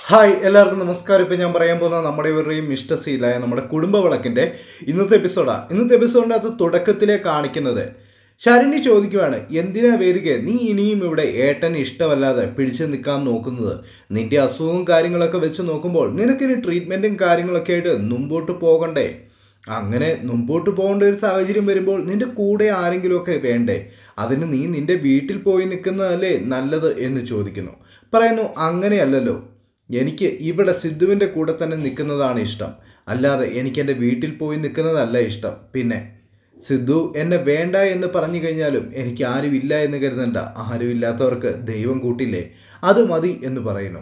hi എല്ലാവർക്കും നമസ്കാരം ഇപ്പം ഞാൻ പറയാൻ പോകുന്ന നമ്മുടെ ഇവരുടെയും ഇഷ്ടശീലായ നമ്മുടെ കുടുംബ വിളക്കിൻ്റെ ഇന്നത്തെ എപ്പിസോഡാണ് ഇന്നത്തെ എപ്പിസോഡിൻ്റെ അകത്ത് തുടക്കത്തിലെ കാണിക്കുന്നത് ശരണി ചോദിക്കുവാണ് എന്തിനാ വേദിക നീ ഇനിയും ഇവിടെ ഏട്ടന് ഇഷ്ടമല്ലാതെ പിടിച്ചു നിൽക്കാൻ നോക്കുന്നത് നിന്റെ അസുഖവും കാര്യങ്ങളൊക്കെ വെച്ച് നോക്കുമ്പോൾ നിനക്കിനി ട്രീറ്റ്മെൻറ്റും കാര്യങ്ങളൊക്കെ ആയിട്ട് മുമ്പോട്ട് പോകണ്ടേ അങ്ങനെ മുമ്പോട്ട് പോകേണ്ട ഒരു സാഹചര്യം വരുമ്പോൾ നിന്റെ കൂടെ ആരെങ്കിലുമൊക്കെ വേണ്ടേ അതിന് നീ നിന്റെ വീട്ടിൽ പോയി നിൽക്കുന്നതല്ലേ നല്ലത് എന്ന് ചോദിക്കുന്നു പറയുന്നു അങ്ങനെയല്ലല്ലോ എനിക്ക് ഇവിടെ സിദ്ധുവിൻ്റെ കൂടെ തന്നെ നിൽക്കുന്നതാണ് ഇഷ്ടം അല്ലാതെ എനിക്ക് എൻ്റെ വീട്ടിൽ പോയി നിൽക്കുന്നതല്ല ഇഷ്ടം പിന്നെ സിദ്ധു എന്നെ വേണ്ട എന്ന് പറഞ്ഞു കഴിഞ്ഞാലും എനിക്ക് ആരുമില്ല എന്ന് കരുതണ്ട ആരുമില്ലാത്തവർക്ക് ദൈവം കൂട്ടില്ലേ അത് മതി എന്ന് പറയുന്നു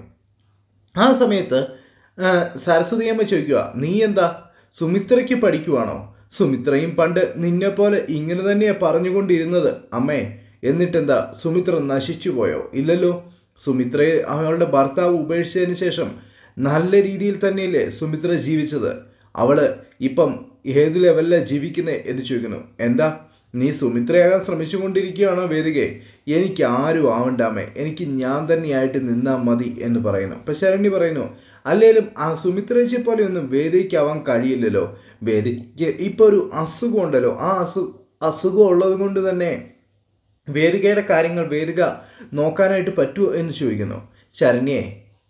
ആ സമയത്ത് ആ, സരസ്വതിയമ്മ ചോദിക്കുക നീ എന്താ സുമിത്രയ്ക്ക് പഠിക്കുവാണോ സുമിത്രയും പണ്ട് നിന്നെപ്പോലെ ഇങ്ങനെ തന്നെയാണ് പറഞ്ഞുകൊണ്ടിരുന്നത് അമ്മേ എന്നിട്ടെന്താ സുമിത്ര നശിച്ചു പോയോ ഇല്ലല്ലോ സുമിത്രയെ അവളുടെ ഭർത്താവ് ഉപേക്ഷിച്ചതിന് ശേഷം നല്ല രീതിയിൽ തന്നെയല്ലേ സുമിത്ര ജീവിച്ചത് അവള് ഇപ്പം ഏത് ലെവലിലാണ് ജീവിക്കുന്നത് എന്ന് ചോദിക്കുന്നു എന്താ നീ സുമിത്രയാകാൻ ശ്രമിച്ചുകൊണ്ടിരിക്കുകയാണോ വേദികയെ എനിക്ക് ആരും ആവണ്ടാമേ എനിക്ക് ഞാൻ തന്നെയായിട്ട് നിന്നാൽ മതി എന്ന് പറയുന്നു അപ്പം ശരണ്യ പറയുന്നു അല്ലേലും ആ സുമിത്രേച്ചിയെ പോലെ ഒന്നും വേദിക്കാവാൻ കഴിയില്ലല്ലോ വേദിക്ക് ഇപ്പോൾ ഒരു അസുഖം ഉണ്ടല്ലോ ആ അസു അസുഖം ഉള്ളത് കൊണ്ട് തന്നെ വേദികയുടെ കാര്യങ്ങൾ വേദിക നോക്കാനായിട്ട് പറ്റുമോ എന്ന് ചോദിക്കുന്നു ശരണ്യെ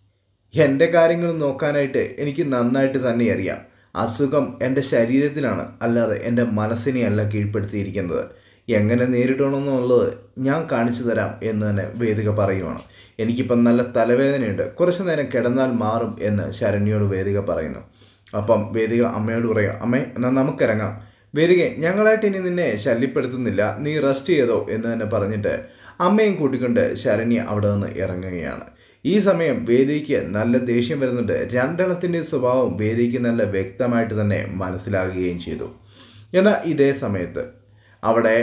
എൻ്റെ കാര്യങ്ങൾ നോക്കാനായിട്ട് എനിക്ക് നന്നായിട്ട് തന്നെ അറിയാം അസുഖം എൻ്റെ ശരീരത്തിലാണ് അല്ലാതെ എൻ്റെ മനസ്സിനെ അല്ല കീഴ്പ്പെടുത്തിയിരിക്കുന്നത് എങ്ങനെ നേരിടണമെന്നുള്ളത് ഞാൻ കാണിച്ചു തരാം എന്ന് തന്നെ വേദിക പറയുവാണ് എനിക്കിപ്പം നല്ല തലവേദനയുണ്ട് കുറച്ച് നേരം കിടന്നാൽ മാറും എന്ന് ശരണ്യോട് വേദിക പറയുന്നു അപ്പം വേദിക അമ്മയോട് പറയും അമ്മേ എന്നാൽ നമുക്കിറങ്ങാം വേദിക ഞങ്ങളായിട്ട് ഇനി നിന്നെ ശല്യപ്പെടുത്തുന്നില്ല നീ റെസ്റ്റ് ചെയ്തോ എന്ന് തന്നെ പറഞ്ഞിട്ട് അമ്മയും കൂട്ടിക്കൊണ്ട് ശരണ്യ അവിടെ നിന്ന് ഇറങ്ങുകയാണ് ഈ സമയം വേദിക്ക് നല്ല ദേഷ്യം വരുന്നുണ്ട് രണ്ടെണ്ണത്തിൻ്റെ സ്വഭാവം വേദിക്ക് നല്ല വ്യക്തമായിട്ട് തന്നെ മനസ്സിലാകുകയും ചെയ്തു എന്നാൽ ഇതേ സമയത്ത് അവിടെ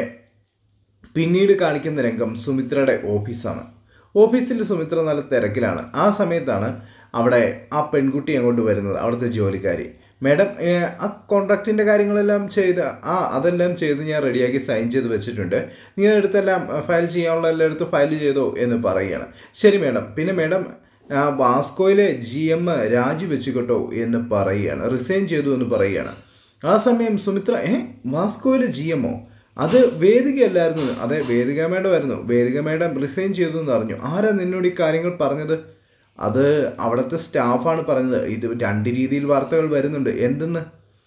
പിന്നീട് കാണിക്കുന്ന രംഗം സുമിത്രയുടെ ഓഫീസാണ് ഓഫീസിൽ സുമിത്ര നല്ല തിരക്കിലാണ് ആ സമയത്താണ് അവിടെ ആ പെൺകുട്ടി അങ്ങോട്ട് വരുന്നത് അവിടുത്തെ ജോലിക്കാരി മാഡം ഏഹ്, ആ കോൺട്രാക്റ്റിൻ്റെ കാര്യങ്ങളെല്ലാം ചെയ്ത് ആ അതെല്ലാം ചെയ്ത് ഞാൻ റെഡിയാക്കി സൈൻ ചെയ്ത് വെച്ചിട്ടുണ്ട് നീ എടുത്തെല്ലാം ഫയൽ ചെയ്യാനുള്ള എല്ലാം എടുത്ത് ഫയൽ ചെയ്തോ എന്ന് പറയുകയാണ് ശരി മാഡം പിന്നെ മാഡം ആ, വാസ്കോയിലെ ജി എം രാജിവെച്ചു കേട്ടോ എന്ന് പറയുകയാണ് റിസൈൻ ചെയ്തു എന്ന് പറയുകയാണ് ആ സമയം സുമിത്ര ഏ വാസ്കോയിലെ ജി എമ്മോ അത് വേദികയല്ലായിരുന്നു അതെ വേദിക മേഡം ആയിരുന്നു വേദിക മേഡം റിസൈൻ ചെയ്തു എന്ന് അറിഞ്ഞു ആരാ നിന്നോട് ഈ കാര്യങ്ങൾ പറഞ്ഞത് അത് അവിടുത്തെ സ്റ്റാഫാണ് പറഞ്ഞത് ഇത് രണ്ട് രീതിയിൽ വാർത്തകൾ വരുന്നുണ്ട് എന്തെന്ന്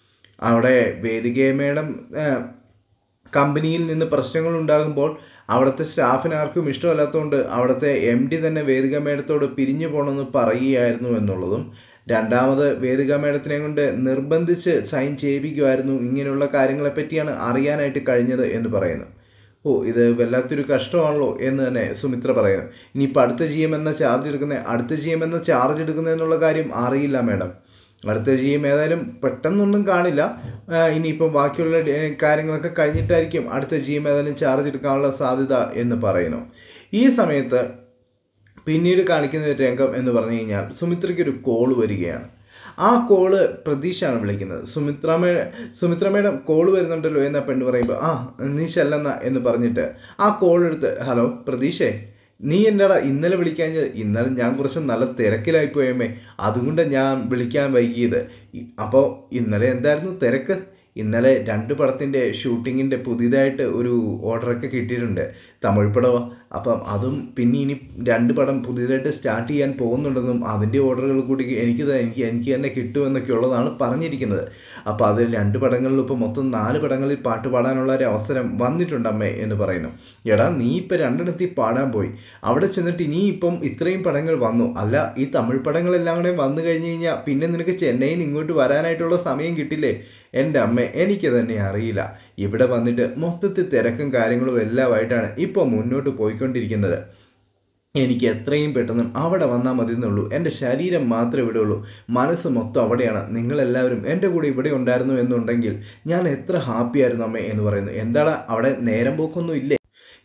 അവിടെ വേദിക മേഡം ഏഹ്, കമ്പനിയിൽ നിന്ന് പ്രശ്നങ്ങൾ ഉണ്ടാകുമ്പോൾ അവിടുത്തെ സ്റ്റാഫിന് ആർക്കും ഇഷ്ടമല്ലാത്തതുകൊണ്ട് അവിടുത്തെ എം ഡി തന്നെ വേദിക മേഡത്തോട് പിരിഞ്ഞു പോകണമെന്ന് പറയുകയായിരുന്നു എന്നുള്ളതും രണ്ടാമത് വേദിക മേഡത്തിനെ കൊണ്ട് നിർബന്ധിച്ച് സൈൻ ചെയ്യിപ്പിക്കുമായിരുന്നു ഇങ്ങനെയുള്ള കാര്യങ്ങളെ പറ്റിയാണ് അറിയാനായിട്ട് കഴിഞ്ഞത് എന്ന് പറയുന്നു ഓ ഇത് വല്ലാത്തൊരു കഷ്ടമാണല്ലോ എന്ന് തന്നെ സുമിത്ര പറയുന്നു ഇനിയിപ്പോൾ അടുത്ത ജി എം എന്ന ചാർജ് എടുക്കുന്ന അടുത്ത ജി എം എന്ന ചാർജ് എടുക്കുന്നതെന്നുള്ള കാര്യം അറിയില്ല മേഡം അടുത്ത ജി എം ഏതായാലും പെട്ടെന്നൊന്നും കാണില്ല ആ, ഇനിയിപ്പം ബാക്കിയുള്ള ഡേ- കാര്യങ്ങളൊക്കെ കഴിഞ്ഞിട്ടായിരിക്കും അടുത്ത ജി എം ഏതായാലും ചാർജ് എടുക്കാനുള്ള സാധ്യത എന്ന് പറയുന്നു ഈ സമയത്ത് പിന്നീട് കാണിക്കുന്ന ഒരു രംഗം എന്ന് പറഞ്ഞു കഴിഞ്ഞാൽ സുമിത്രയ്ക്ക് ഒരു കോൾ വരികയാണ് ആ കോള് പ്രതീക്ഷയാണ് വിളിക്കുന്നത് സുമിത്ര മേ സുമിത്ര മേഡം കോൾ വരുന്നുണ്ടല്ലോ എന്ന പെണ്ണ് പറയുമ്പോൾ ആ നീ ചെല്ലെന്ന എന്ന് പറഞ്ഞിട്ട് ആ കോൾ എടുത്ത് ഹലോ പ്രതീക്ഷേ നീ എന്നടാ ഇന്നലെ വിളിക്കാൻ ഇന്നലെ ഞാൻ കുറച്ച് നല്ല തിരക്കിലായി പോയമ്മേ അതുകൊണ്ട് ഞാൻ വിളിക്കാൻ വൈകിയത് ഇ- അപ്പോൾ ഇന്നലെ എന്തായിരുന്നു തിരക്ക് ഇന്നലെ രണ്ട് പടത്തിൻ്റെ ഷൂട്ടിങ്ങിൻ്റെ പുതിയതായിട്ട് ഒരു ഓർഡറൊക്കെ കിട്ടിയിട്ടുണ്ട് തമിഴ് പടവാ അപ്പം അതും പിന്നെ ഇനി രണ്ട് പടം പുതിയതായിട്ട് സ്റ്റാർട്ട് ചെയ്യാൻ പോകുന്നുണ്ടെന്നും അതിൻ്റെ ഓർഡറുകൾ കൂടി എനിക്ക് ത- എനിക്ക് എനിക്ക് തന്നെ കിട്ടുമെന്നൊക്കെ ഉള്ളതാണ് പറഞ്ഞിരിക്കുന്നത് അപ്പോൾ അതിൽ രണ്ട് പടങ്ങളിൽ ഇപ്പോൾ മൊത്തം നാല് പടങ്ങളിൽ പാട്ട് പാടാനുള്ള ഒരു അവസരം വന്നിട്ടുണ്ട് അമ്മേ എന്ന് പറയുന്നു എടാ നീ ഇപ്പം രണ്ടിടത്തിൽ പാടാൻ പോയി അവിടെ ചെന്നിട്ട് ഇനി ഇപ്പം ഇത്രയും പടങ്ങൾ വന്നു അല്ല ഈ തമിഴ് പടങ്ങളെല്ലാം കൂടെ വന്നു കഴിഞ്ഞ് കഴിഞ്ഞാൽ പിന്നെ നിനക്ക് ചെന്നൈയിൽ നിന്ന് ഇങ്ങോട്ട് വരാനായിട്ടുള്ള സമയം കിട്ടില്ലേ എൻ്റെ അമ്മ എനിക്ക് തന്നെ അറിയില്ല ഇവിടെ വന്നിട്ട് മൊത്തത്തിൽ തിരക്കും കാര്യങ്ങളും എല്ലാമായിട്ടാണ് ഇപ്പോൾ മുന്നോട്ട് പോയിക്കൊണ്ടിരിക്കുന്നത് എനിക്ക് എത്രയും പെട്ടെന്ന് അവിടെ വന്നാൽ മതി എന്നുള്ളൂ എൻ്റെ ശരീരം മാത്രമേ ഇവിടെ ഉള്ളൂ മനസ്സ് മൊത്തം അവിടെയാണ് നിങ്ങളെല്ലാവരും എൻ്റെ കൂടെ ഇവിടെ ഉണ്ടായിരുന്നു എന്നുണ്ടെങ്കിൽ ഞാൻ എത്ര ഹാപ്പിയായിരുന്നു അമ്മേ എന്ന് പറയുന്നു എന്താടാ അവിടെ നേരം പോക്കൊന്നും ഇല്ലേ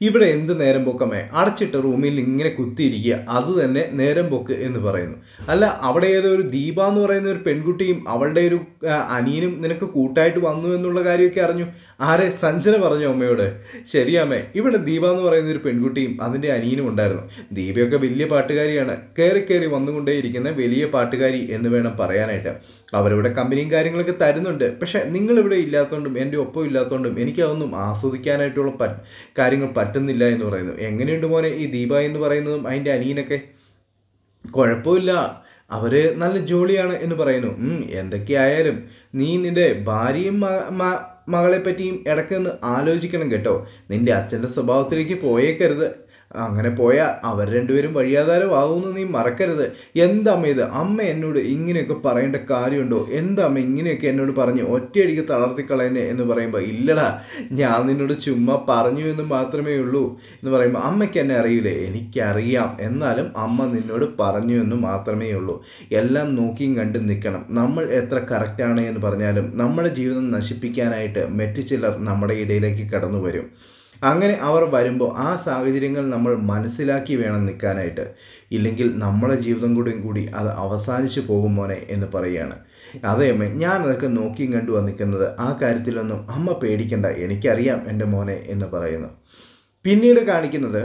ഇവിടെ എന്ത് നേരം പൊക്കമേ അടച്ചിട്ട റൂമിൽ ഇങ്ങനെ കുത്തിയിരിക്കുക അത് തന്നെ നേരം പൊക്ക് എന്ന് പറയുന്നു അല്ല അവിടെ ഏതോ ഒരു ദീപ എന്ന് പറയുന്ന ഒരു പെൺകുട്ടിയും അവളുടെ ഒരു ആ, അനിയനും നിനക്ക് കൂട്ടായിട്ട് വന്നു എന്നുള്ള കാര്യമൊക്കെ അറിഞ്ഞു ആരെ സഞ്ജന പറഞ്ഞു അമ്മയോട് ശരിയമ്മേ ഇവിടെ ദീപ എന്ന് പറയുന്ന ഒരു പെൺകുട്ടിയും അതിൻ്റെ അനിയനും ഉണ്ടായിരുന്നു ദീപയൊക്കെ വലിയ പാട്ടുകാരിയാണ് കയറി കയറി വന്നുകൊണ്ടേയിരിക്കുന്ന വലിയ പാട്ടുകാരി എന്ന് വേണം പറയാനായിട്ട് അവരിവിടെ കമ്പനിയും കാര്യങ്ങളൊക്കെ തരുന്നുണ്ട് പക്ഷെ നിങ്ങളിവിടെ ഇല്ലാത്തതുകൊണ്ടും എൻ്റെ ഒപ്പം ഇല്ലാത്തതുകൊണ്ടും എനിക്കതൊന്നും ആസ്വദിക്കാനായിട്ടുള്ള പറ്റ് കാര്യങ്ങൾ പറ്റുന്നില്ല എന്ന് പറയുന്നു എങ്ങനെയുണ്ട് മോനെ ഈ ദീപ എന്ന് പറയുന്നതും അതിൻ്റെ അനിയനൊക്കെ കുഴപ്പമില്ല അവര് നല്ല ജോളിയാണ് എന്ന് പറയുന്നു ഉം, എന്തൊക്കെയായാലും നീ നിന്റെ ഭാര്യയും മ- മ- മകളെ പറ്റിയും ഇടയ്ക്കൊന്ന് ആലോചിക്കണം കേട്ടോ നിന്റെ അച്ഛൻ്റെ സ്വഭാവത്തിലേക്ക് പോയേക്കരുത് അങ്ങനെ പോയാൽ അവർ രണ്ടുപേരും വഴിയാധാരമാവുമെന്ന് നീ മറക്കരുത് എന്തമ്മ ഇത് അമ്മ എന്നോട് ഇങ്ങനെയൊക്കെ പറയേണ്ട കാര്യമുണ്ടോ എന്തമ്മ ഇങ്ങനെയൊക്കെ എന്നോട് പറഞ്ഞു ഒറ്റയടിക്ക് തളർത്തിക്കളയുന്നേ എന്ന് പറയുമ്പോൾ ഇല്ലടാ ഞാൻ നിന്നോട് ചുമ്മാ പറഞ്ഞു എന്ന് മാത്രമേ ഉള്ളൂ എന്ന് പറയുമ്പോൾ അമ്മയ്ക്ക് എന്നെ അറിയില്ലേ എനിക്കറിയാം എന്നാലും അമ്മ നിന്നോട് പറഞ്ഞു എന്ന് മാത്രമേ ഉള്ളൂ എല്ലാം നോക്കിയും കണ്ടും നിൽക്കണം നമ്മൾ എത്ര കറക്റ്റാണ് എന്ന് പറഞ്ഞാലും നമ്മുടെ ജീവിതം നശിപ്പിക്കാനായിട്ട് മറ്റു ചിലർ നമ്മുടെ ഇടയിലേക്ക് കടന്നു വരും അങ്ങനെ അവർ വരുമ്പോൾ ആ സാഹചര്യങ്ങൾ നമ്മൾ മനസ്സിലാക്കി വേണം നിൽക്കാനായിട്ട് ഇല്ലെങ്കിൽ നമ്മുടെ ജീവിതം കൂടിയും കൂടി അത് അവസാനിച്ചു പോകും മോനെ എന്ന് പറയുകയാണ് അതെ അമ്മേ ഞാൻ അതൊക്കെ നോക്കിയും കണ്ടു നിൽക്കുന്നത് ആ കാര്യത്തിലൊന്നും അമ്മ പേടിക്കണ്ട എനിക്കറിയാം എൻ്റെ മോനെ എന്ന് പറയുന്നു പിന്നീട് കാണിക്കുന്നത്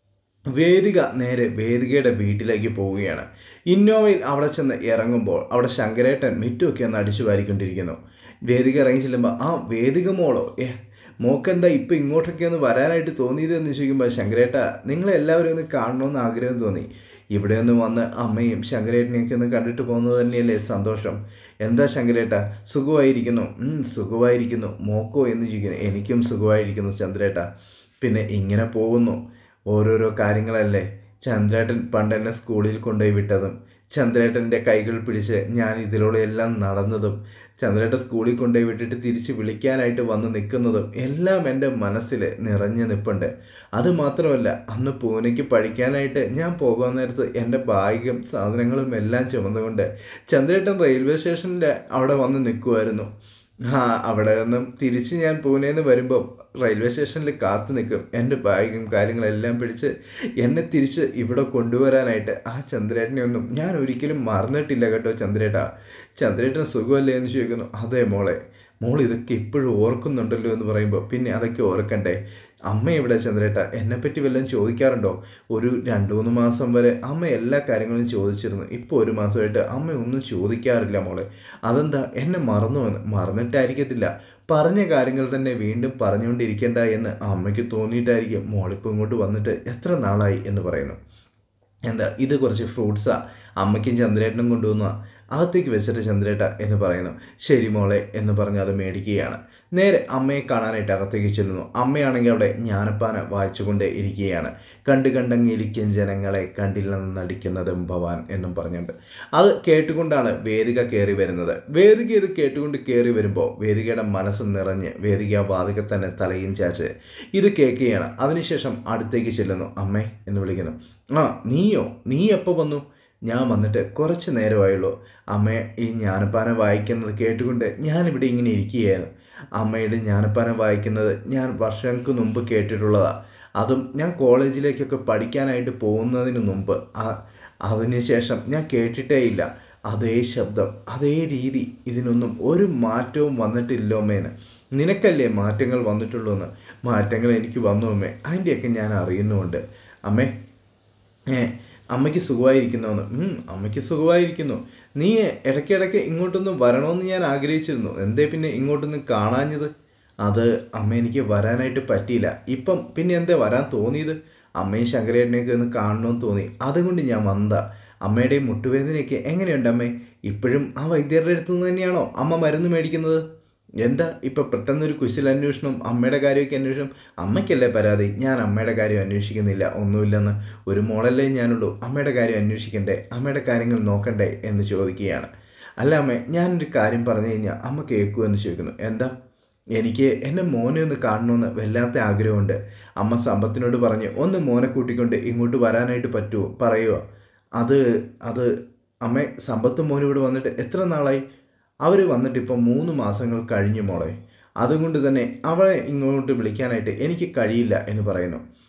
വേദിക നേരെ വേദികയുടെ വീട്ടിലേക്ക് പോവുകയാണ് ഇന്നോവയിൽ അവിടെ ചെന്ന് ഇറങ്ങുമ്പോൾ അവിടെ ശങ്കരേട്ടൻ മിറ്റുമൊക്കെ ഒന്ന് അടിച്ചു വാരിക്കൊണ്ടിരിക്കുന്നു വേദിക ഇറങ്ങി ചെല്ലുമ്പോൾ ആ വേദിക മോളോ ഏ മോക്കെന്താ ഇപ്പം ഇങ്ങോട്ടൊക്കെ ഒന്ന് വരാനായിട്ട് തോന്നിയത് എന്ന് ചോദിക്കുമ്പോൾ ശങ്കരേട്ട നിങ്ങളെല്ലാവരും ഒന്ന് കാണണമെന്ന് ആഗ്രഹം തോന്നി ഇവിടെ ഒന്ന് വന്ന് അമ്മയും ശങ്കരേട്ടനെയൊക്കെ ഒന്ന് കണ്ടിട്ട് പോകുന്നത് തന്നെയല്ലേ സന്തോഷം എന്താ ശങ്കരേട്ട സുഖമായിരിക്കുന്നു ഉം, സുഖമായിരിക്കുന്നു മോക്കോ എന്ന് ചോദിക്കുന്നു എനിക്കും സുഖമായിരിക്കുന്നു ചന്ദ്രേട്ട പിന്നെ ഇങ്ങനെ പോകുന്നു ഓരോരോ കാര്യങ്ങളല്ലേ ചന്ദ്രേട്ടൻ പണ്ട് എന്നെ സ്കൂളിൽ കൊണ്ടുപോയി വിട്ടതും ചന്ദ്രേട്ടൻ്റെ കൈകൾ പിടിച്ച് ഞാൻ ഇതിലൂടെ എല്ലാം നടന്നതും ചന്ദ്രേട്ടൻ സ്കൂളിൽ കൊണ്ടുപോയി വിട്ടിട്ട് തിരിച്ച് വിളിക്കാനായിട്ട് വന്ന് നിൽക്കുന്നതും എല്ലാം എൻ്റെ മനസ്സിൽ നിറഞ്ഞു നിൽപ്പുണ്ട് അത് മാത്രമല്ല അന്ന് പൂനെക്ക് പഠിക്കാനായിട്ട് ഞാൻ പോകാൻ നേരത്ത് എൻ്റെ ബാഗും സാധനങ്ങളും എല്ലാം ചുമന്നുകൊണ്ട് ചന്ദ്രേട്ടൻ റെയിൽവേ സ്റ്റേഷനിൽ അവിടെ വന്ന് നിൽക്കുമായിരുന്നു ആ അവിടെ നിന്നും തിരിച്ച് ഞാൻ പൂനെന്ന് വരുമ്പോൾ റെയിൽവേ സ്റ്റേഷനിൽ കാത്തു നിൽക്കും എൻ്റെ ബാഗും കാര്യങ്ങളെല്ലാം പിടിച്ച് എന്നെ തിരിച്ച് ഇവിടെ കൊണ്ടുവരാനായിട്ട് ആ ചന്ദ്രേട്ടനെ ഒന്നും ഞാൻ ഒരിക്കലും മറന്നിട്ടില്ല കേട്ടോ ചന്ദ്രേട്ടാ ചന്ദ്രേട്ടന് സുഖമല്ലേ എന്ന് ചോദിക്കുന്നു അതെ മോളെ മോൾ ഇതൊക്കെ ഇപ്പോഴും ഓർക്കുന്നുണ്ടല്ലോ എന്ന് പറയുമ്പോൾ പിന്നെ അതൊക്കെ ഓർക്കണ്ടേ അമ്മ എവിടെ ചന്ദ്രേട്ട എന്നെപ്പറ്റി വല്ലതും ചോദിക്കാറുണ്ടോ ഒരു രണ്ട് മൂന്ന് മാസം വരെ അമ്മ എല്ലാ കാര്യങ്ങളും ചോദിച്ചിരുന്നു ഇപ്പോൾ ഒരു മാസമായിട്ട് അമ്മ ഒന്നും ചോദിക്കാറില്ല മോളെ അതെന്താ എന്നെ മറന്നു എന്ന് മറന്നിട്ടായിരിക്കത്തില്ല പറഞ്ഞ കാര്യങ്ങൾ തന്നെ വീണ്ടും പറഞ്ഞുകൊണ്ടിരിക്കേണ്ട എന്ന് അമ്മയ്ക്ക് തോന്നിയിട്ടായിരിക്കും മോളിപ്പോൾ ഇങ്ങോട്ട് വന്നിട്ട് എത്ര നാളായി എന്ന് പറയുന്നു എന്താ ഇത് കുറച്ച് ഫ്രൂട്ട്സാ അമ്മയ്ക്കും ചന്ദ്രേട്ടനും കൊണ്ടുവന്ന അകത്തേക്ക് വെച്ചിട്ട് ചന്ദ്രേട്ട എന്ന് പറയുന്നു ശരി മോളെ എന്ന് പറഞ്ഞ് അത് മേടിക്കുകയാണ് നേരെ അമ്മയെ കാണാനായിട്ട് അകത്തേക്ക് ചെല്ലുന്നു അമ്മയാണെങ്കിൽ അവിടെ ജ്ഞാനപ്പാന വായിച്ചുകൊണ്ടേ ഇരിക്കുകയാണ് കണ്ടു കണ്ടങ്ങിരിക്കും ജനങ്ങളെ കണ്ടില്ലെന്ന് നടിക്കുന്നതും ഭവാൻ എന്നും പറഞ്ഞുകൊണ്ട് അത് കേട്ടുകൊണ്ടാണ് വേദിക കയറി വരുന്നത് വേദിക ഇത് കേട്ടുകൊണ്ട് കയറി വരുമ്പോൾ വേദികയുടെ മനസ്സ് നിറഞ്ഞ് വേദിക ആ വാതിക തന്നെ തലയും ചാച്ച് ഇത് കേൾക്കുകയാണ് അതിനുശേഷം അടുത്തേക്ക് ചെല്ലുന്നു അമ്മേ എന്ന് വിളിക്കുന്നു ആ നീയോ നീ എപ്പോൾ വന്നു ഞാൻ വന്നിട്ട് കുറച്ച് നേരമായുള്ളൂ അമ്മ ഈ ജ്ഞാനപ്പാന വായിക്കുന്നത് കേട്ടുകൊണ്ട് ഞാനിവിടെ ഇങ്ങനെ ഇരിക്കുകയായിരുന്നു അമ്മയുടെ ജ്ഞാനപ്പാന വായിക്കുന്നത് ഞാൻ വർഷങ്ങൾക്ക് മുമ്പ് കേട്ടിട്ടുള്ളതാണ് അതും ഞാൻ കോളേജിലേക്കൊക്കെ പഠിക്കാനായിട്ട് പോകുന്നതിന് മുമ്പ് ആ- അതിനുശേഷം ഞാൻ കേട്ടിട്ടേ ഇല്ല അതേ ശബ്ദം അതേ രീതി ഇതിനൊന്നും ഒരു മാറ്റവും വന്നിട്ടില്ലോ അമ്മേന് നിനക്കല്ലേ മാറ്റങ്ങൾ വന്നിട്ടുള്ളൂ എന്ന് മാറ്റങ്ങൾ എനിക്ക് വന്നു അമ്മേ അതിൻ്റെയൊക്കെ ഞാൻ അറിയുന്നുമുണ്ട് അമ്മേ ഏ അമ്മയ്ക്ക് സുഖമായിരിക്കുന്നുവെന്ന് ഉം, അമ്മയ്ക്ക് സുഖമായിരിക്കുന്നു നീ ഇടയ്ക്കിടയ്ക്ക് ഇങ്ങോട്ടൊന്ന് വരണമെന്ന് ഞാൻ ആഗ്രഹിച്ചിരുന്നു എന്തേ പിന്നെ ഇങ്ങോട്ടൊന്ന് കാണാഞ്ഞത് അത് അമ്മ എനിക്ക് വരാനായിട്ട് പറ്റിയില്ല ഇപ്പം പിന്നെ എന്തേ വരാൻ തോന്നിയത് അമ്മയും ശങ്കരേട്ടനെയൊക്കെ ഒന്ന് കാണണമെന്ന് തോന്നി അതുകൊണ്ട് ഞാൻ വന്നതാ അമ്മയുടെ മുട്ടുവേദനയൊക്കെ എങ്ങനെയുണ്ട് അമ്മേ ഇപ്പോഴും ആ വൈദ്യരുടെ അടുത്ത് നിന്ന് തന്നെയാണോ അമ്മ മരുന്ന് മേടിക്കുന്നത് എന്താ ഇപ്പം പെട്ടെന്നൊരു കുശല അന്വേഷണം അമ്മയുടെ കാര്യമൊക്കെ അന്വേഷണം അമ്മയ്ക്കല്ലേ പരാതി ഞാൻ അമ്മയുടെ കാര്യം അന്വേഷിക്കുന്നില്ല ഒന്നുമില്ലെന്ന് ഒരു മോളല്ലേ ഞാനുള്ളൂ അമ്മയുടെ കാര്യം അന്വേഷിക്കണ്ടേ അമ്മയുടെ കാര്യങ്ങൾ നോക്കണ്ടേ എന്ന് ചോദിക്കുകയാണ് അല്ല അമ്മേ ഞാനൊരു കാര്യം പറഞ്ഞു കഴിഞ്ഞാൽ അമ്മ കേൾക്കൂ എന്ന് ചോദിക്കുന്നു എന്താ എനിക്ക് എൻ്റെ മോനെ ഒന്ന് കാണണമെന്ന് വല്ലാത്ത ആഗ്രഹമുണ്ട് അമ്മ സമ്പത്തിനോട് പറഞ്ഞ് ഒന്ന് മോനെ കൂട്ടിക്കൊണ്ട് ഇങ്ങോട്ട് വരാനായിട്ട് പറ്റുമോ പറയുമോ അത് അത് അമ്മ സമ്പത്തും മോനും ഇവിടെ വന്നിട്ട് എത്ര നാളായി അവർ വന്നിട്ട് ഇപ്പം മൂന്ന് മാസങ്ങൾ കഴിഞ്ഞു മോളെ അതുകൊണ്ട് തന്നെ അവളെ ഇങ്ങോട്ട് വിളിക്കാനായിട്ട് എനിക്ക് കഴിയില്ല എന്ന് പറയുന്നു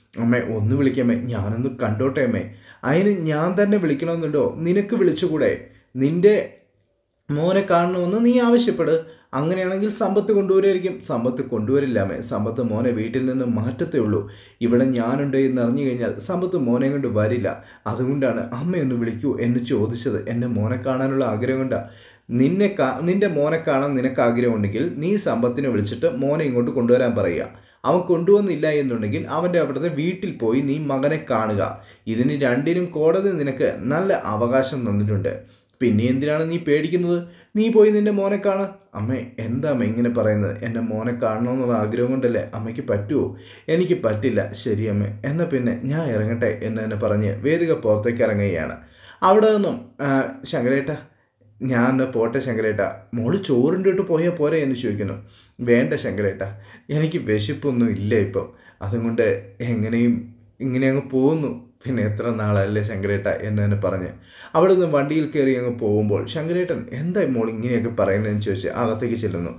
അമ്മേ ഒന്ന് വിളിക്കമ്മേ ഞാനൊന്ന് കണ്ടോട്ടെ അമ്മേ അതിന് ഞാൻ തന്നെ വിളിക്കണമെന്നുണ്ടോ നിനക്ക് വിളിച്ചുകൂടെ നിന്റെ മോനെ കാണണമെന്ന് നീ ആവശ്യപ്പെട് അങ്ങനെയാണെങ്കിൽ സമ്പത്ത് കൊണ്ടുവരുമായിരിക്കും സമ്പത്ത് കൊണ്ടുവരില്ലാമേ സമ്പത്ത് മോനെ വീട്ടിൽ നിന്ന് മാറ്റത്തേ ഉള്ളൂ ഇവിടെ ഞാനുണ്ട് എന്ന് അറിഞ്ഞു കഴിഞ്ഞാൽ സമ്പത്ത് മോനെ കൊണ്ട് വരില്ല അതുകൊണ്ടാണ് അമ്മയൊന്ന് വിളിക്കൂ എന്ന് ചോദിച്ചത് എൻ്റെ മോനെ കാണാനുള്ള ആഗ്രഹം കൊണ്ടാണ് നിന്നെ കാ നിന്റെ മോനെ കാണാൻ നിനക്ക് ആഗ്രഹമുണ്ടെങ്കിൽ നീ സമ്പത്തിനെ വിളിച്ചിട്ട് മോനെ ഇങ്ങോട്ട് കൊണ്ടുവരാൻ പറയുക അവൻ കൊണ്ടുവന്നില്ല എന്നുണ്ടെങ്കിൽ അവൻ്റെ അവിടുത്തെ വീട്ടിൽ പോയി നീ മകനെ കാണുക ഇതിന് രണ്ടിനും കോടതി നിനക്ക് നല്ല അവകാശം തന്നിട്ടുണ്ട് പിന്നെ എന്തിനാണ് നീ പേടിക്കുന്നത് നീ പോയി നിന്റെ മോനെ കാണ അമ്മേ എന്താ അമ്മ ഇങ്ങനെ പറയുന്നത് എൻ്റെ മോനെ കാണണമെന്നുള്ള ആഗ്രഹം കൊണ്ടല്ലേ അമ്മയ്ക്ക് പറ്റുമോ എനിക്ക് പറ്റില്ല ശരി അമ്മ എന്നാൽ പിന്നെ ഞാൻ ഇറങ്ങട്ടെ എന്ന് തന്നെ പറഞ്ഞ് വേദിക പുറത്തേക്ക് ഇറങ്ങുകയാണ് അവിടെ നിന്നും ആ, ശങ്കരേട്ട ഞാൻ എന്നാ പോട്ടെ ശങ്കരേട്ട മോള് ചോറുണ്ടിട്ട് പോയാൽ പോരെ എന്ന് ചോദിക്കുന്നു വേണ്ട ശങ്കരേട്ട എനിക്ക് വിശപ്പൊന്നും ഇല്ല ഇപ്പം അതുകൊണ്ട് എങ്ങനെയും ഇങ്ങനെ അങ്ങ് പോകുന്നു പിന്നെ എത്ര നാളല്ലേ ശങ്കരേട്ട എന്ന് തന്നെ പറഞ്ഞ് അവിടെ നിന്ന് വണ്ടിയിൽ കയറി അങ്ങ് പോകുമ്പോൾ ശങ്കരേട്ടൻ എന്താ മോൾ ഇങ്ങനെയൊക്കെ പറയുന്നതെന്ന് ചോദിച്ച് അകത്തേക്ക് ചെല്ലുന്നു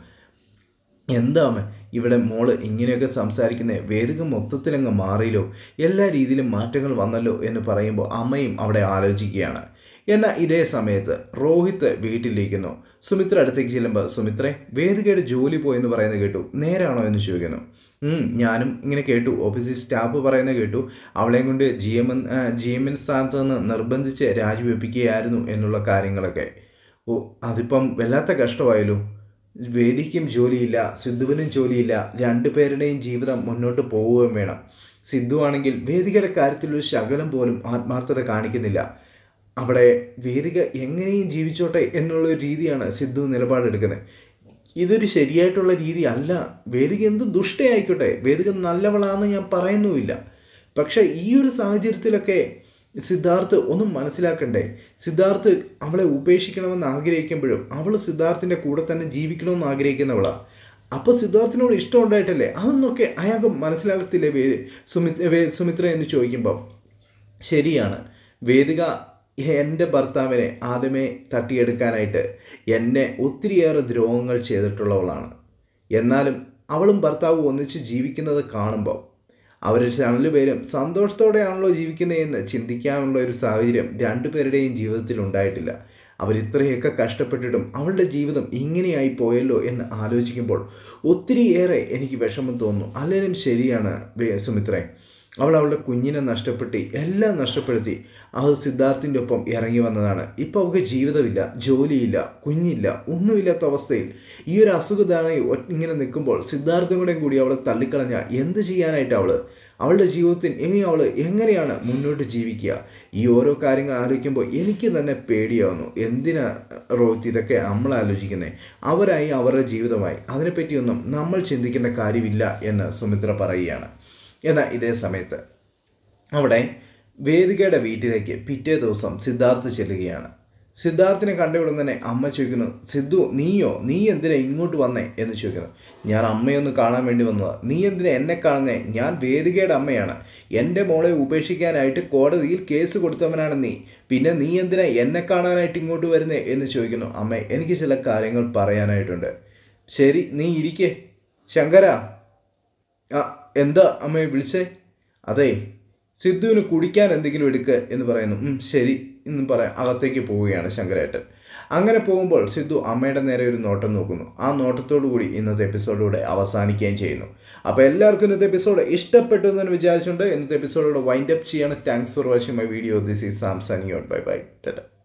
എന്താ അമ്മ ഇവിടെ മോള് ഇങ്ങനെയൊക്കെ സംസാരിക്കുന്നത് വേദിക മൊത്തത്തിലങ്ങ് മാറിയല്ലോ എല്ലാ രീതിയിലും മാറ്റങ്ങൾ വന്നല്ലോ എന്ന് പറയുമ്പോൾ അമ്മയും അവിടെ ആലോചിക്കുകയാണ് എന്നാൽ ഇതേ സമയത്ത് രോഹിത്ത് വീട്ടിലിരിക്കുന്നു സുമിത്ര അടുത്തേക്ക് ചെല്ലുമ്പോൾ സുമിത്രേ വേദികയുടെ ജോലി പോയെന്ന് പറയുന്നത് കേട്ടു നേരാണോ എന്ന് ചോദിക്കുന്നു "ഉം, ഞാനും ഇങ്ങനെ കേട്ടു ഓഫീസിൽ സ്റ്റാഫ് പറയുന്നത് കേട്ടു അവളെയും കൊണ്ട് G M N G M N സ്ഥാനത്ത് നിന്ന് നിർബന്ധിച്ച് രാജിവെപ്പിക്കുകയായിരുന്നു എന്നുള്ള കാര്യങ്ങളൊക്കെ ഓ അതിപ്പം വല്ലാത്ത കഷ്ടമായല്ലോ വേദിക്കും ജോലിയില്ല സിദ്ധുവിനും ജോലിയില്ല രണ്ടുപേരുടെയും ജീവിതം മുന്നോട്ട് പോവുകയും വേണം സിദ്ധു ആണെങ്കിൽ വേദികയുടെ കാര്യത്തിൽ ഒരു ശകലം പോലും ആത്മാർത്ഥത കാണിക്കുന്നില്ല അവിടെ വേദിക എങ്ങനെയും ജീവിച്ചോട്ടെ എന്നുള്ള ഒരു രീതിയാണ് സിദ്ധു നിലപാടെടുക്കുന്നത് ഇതൊരു ശരിയായിട്ടുള്ള രീതി അല്ല വേദിക എന്ത് ദുഷ്ടയായിക്കോട്ടെ വേദിക നല്ലവളാണെന്ന് ഞാൻ പറയുന്നുമില്ല പക്ഷേ ഈ ഒരു സാഹചര്യത്തിലൊക്കെ സിദ്ധാർത്ഥ് ഒന്നും മനസ്സിലാക്കണ്ടേ സിദ്ധാർത്ഥ് അവളെ ഉപേക്ഷിക്കണമെന്ന് ആഗ്രഹിക്കുമ്പോഴും അവൾ സിദ്ധാർത്ഥിൻ്റെ കൂടെ തന്നെ ജീവിക്കണമെന്ന് ആഗ്രഹിക്കുന്നവളാണ് അപ്പോൾ സിദ്ധാർത്ഥിനോട് ഇഷ്ടം ഉണ്ടായിട്ടല്ലേ അതൊന്നൊക്കെ അയാൾക്ക് മനസ്സിലാകത്തില്ലേ വേ സുമിത്ര വേ സുമിത്ര എന്ന് ചോദിക്കുമ്പം ശരിയാണ് വേദിക എൻ്റെ ഭർത്താവിനെ ആദ്യമേ തട്ടിയെടുക്കാനായിട്ട് എന്നെ ഒത്തിരിയേറെ ദ്രോഹങ്ങൾ ചെയ്തിട്ടുള്ളവളാണ് എന്നാലും അവളും ഭർത്താവും ഒന്നിച്ച് ജീവിക്കുന്നത് കാണുമ്പോൾ അവർ രണ്ടുപേരും സന്തോഷത്തോടെയാണല്ലോ ജീവിക്കുന്നതെന്ന് ചിന്തിക്കാനുള്ള ഒരു സാഹചര്യം രണ്ടുപേരുടെയും ജീവിതത്തിൽ ഉണ്ടായിട്ടില്ല അവരിത്രയൊക്കെ കഷ്ടപ്പെട്ടിട്ടും അവളുടെ ജീവിതം ഇങ്ങനെയായി പോയല്ലോ എന്ന് ആലോചിക്കുമ്പോൾ ഒത്തിരിയേറെ എനിക്ക് വിഷമം തോന്നുന്നു അല്ലെങ്കിലും ശരിയാണ് വേ- സുമിത്രേ അവൾ അവളുടെ കുഞ്ഞിനെ നഷ്ടപ്പെടുത്തി എല്ലാം നഷ്ടപ്പെടുത്തി അത് സിദ്ധാർത്ഥിൻ്റെ ഒപ്പം ഇറങ്ങി വന്നതാണ് ഇപ്പോൾ അവൾക്ക് ജീവിതമില്ല ജോലിയില്ല കുഞ്ഞില്ല ഒന്നുമില്ലാത്ത അവസ്ഥയിൽ ഈ ഒരു അസുഖതാണ് ഇങ്ങനെ നിൽക്കുമ്പോൾ സിദ്ധാർത്ഥം കൂടെ കൂടി അവളെ തള്ളിക്കളഞ്ഞ എന്ത് ചെയ്യാനായിട്ട് അവൾ അവളുടെ ജീവിതത്തിൽ ഇനി അവൾ എങ്ങനെയാണ് മുന്നോട്ട് ജീവിക്കുക ഈ ഓരോ കാര്യങ്ങൾ ആലോചിക്കുമ്പോൾ എനിക്ക് തന്നെ പേടിയാവുന്നു എന്തിനാ റോഹിത് ഇതൊക്കെ നമ്മൾ ആലോചിക്കുന്നത് അവരായി അവരുടെ ജീവിതമായി അതിനെപ്പറ്റിയൊന്നും നമ്മൾ ചിന്തിക്കേണ്ട കാര്യമില്ല എന്ന് സുമിത്ര പറയുകയാണ് എന്നാൽ ഇതേ സമയത്ത് അവിടെ വേദികയുടെ വീട്ടിലേക്ക് പിറ്റേ ദിവസം സിദ്ധാർത്ഥ് ചെല്ലുകയാണ് സിദ്ധാർത്ഥിനെ കണ്ടയുടൻ തന്നെ അമ്മ ചോദിക്കുന്നു സിദ്ധു നീയോ നീ എന്തിനാ ഇങ്ങോട്ട് വന്നേ എന്ന് ചോദിക്കുന്നു ഞാൻ അമ്മയൊന്ന് കാണാൻ വേണ്ടി വന്നതാ നീ എന്തിനാ എന്നെ കാണുന്നേ ഞാൻ വേദികയുടെ അമ്മയാണ് എൻ്റെ മോളെ ഉപേക്ഷിക്കാനായിട്ട് കോടതിയിൽ കേസ് കൊടുത്തവനാണ് നീ പിന്നെ നീ എന്തിനാ എന്നെ കാണാനായിട്ട് ഇങ്ങോട്ട് വരുന്നേ എന്ന് ചോദിക്കുന്നു അമ്മ എനിക്ക് ചില കാര്യങ്ങൾ പറയാനായിട്ടുണ്ട് ശരി നീ ഇരിക്കേ ശങ്കര ആ എന്താ അമ്മയെ വിളിച്ചേ അതെ സിദ്ധുവിന് കുടിക്കാൻ എന്തെങ്കിലും എടുക്കുക എന്ന് പറയുന്നു "ഉം, ശരി എന്നും പറയാം അകത്തേക്ക് പോവുകയാണ് ശങ്കരേട്ടൻ അങ്ങനെ പോകുമ്പോൾ സിദ്ധു അമ്മയുടെ നേരെ ഒരു നോട്ടം നോക്കുന്നു ആ നോട്ടത്തോടു കൂടി ഇന്നത്തെ എപ്പിസോഡിലൂടെ അവസാനിക്കുകയും ചെയ്യുന്നു അപ്പോൾ എല്ലാവർക്കും ഇന്നത്തെ എപ്പിസോഡ് ഇഷ്ടപ്പെട്ടു എന്ന് വിചാരിച്ചുകൊണ്ട് ഇന്നത്തെ എപ്പിസോഡിലൂടെ വൈൻഡ് അപ്പ് ചെയ്യാണ് thanks for watching my video this is Samsung യോട്ട് ബൈ ബൈ ടാറ്റ